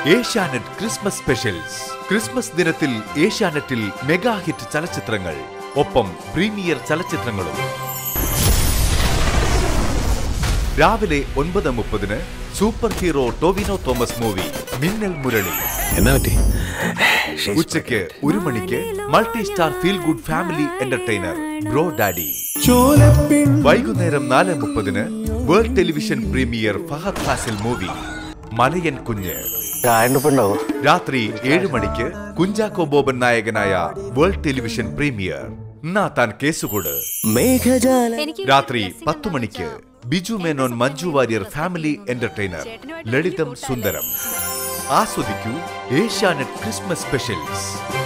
Asianet Christmas specials Christmas ദിനത്തിൽ ഏഷ്യാനെറ്റിൽ mega hit ചലച്ചിത്രങ്ങൾ ഒപ്പം പ്രീമിയർ ചലച്ചിത്രങ്ങളും രാവിലെ ഒൻപത് മുപ്പതിന് super hero Tovino Thomas movie Minnal Murali എന്നാ പറ്റി ഉച്ചയ്ക്ക് ഒരു മണിക്ക് multi star feel good family entertainer Bro Daddy വൈകുന്നേരം നാല് മുപ്പതിന് world television premiere Fahadh Faasil movie Malayankunju ചായണ്ടപ്പുണ്ടാവോ രാത്രി ഏഴ് മണിക്ക് കുഞ്ചാക്കോ ബോബൻ നായകനായ വേൾഡ് ടെലിവിഷൻ പ്രീമിയർ എന്നാ താൻ കേസുകൊട് മേഘജാല രാത്രി പത്തു മണിക്ക് ബിജു മേനോൻ മഞ്ജു വാര്യർ ഫാമിലി എന്റർടൈനർ ലളിതം സുന്ദരം ആസ്വദിക്കൂ ഏഷ്യാനെറ്റ് ക്രിസ്മസ് സ്പെഷ്യൽസ്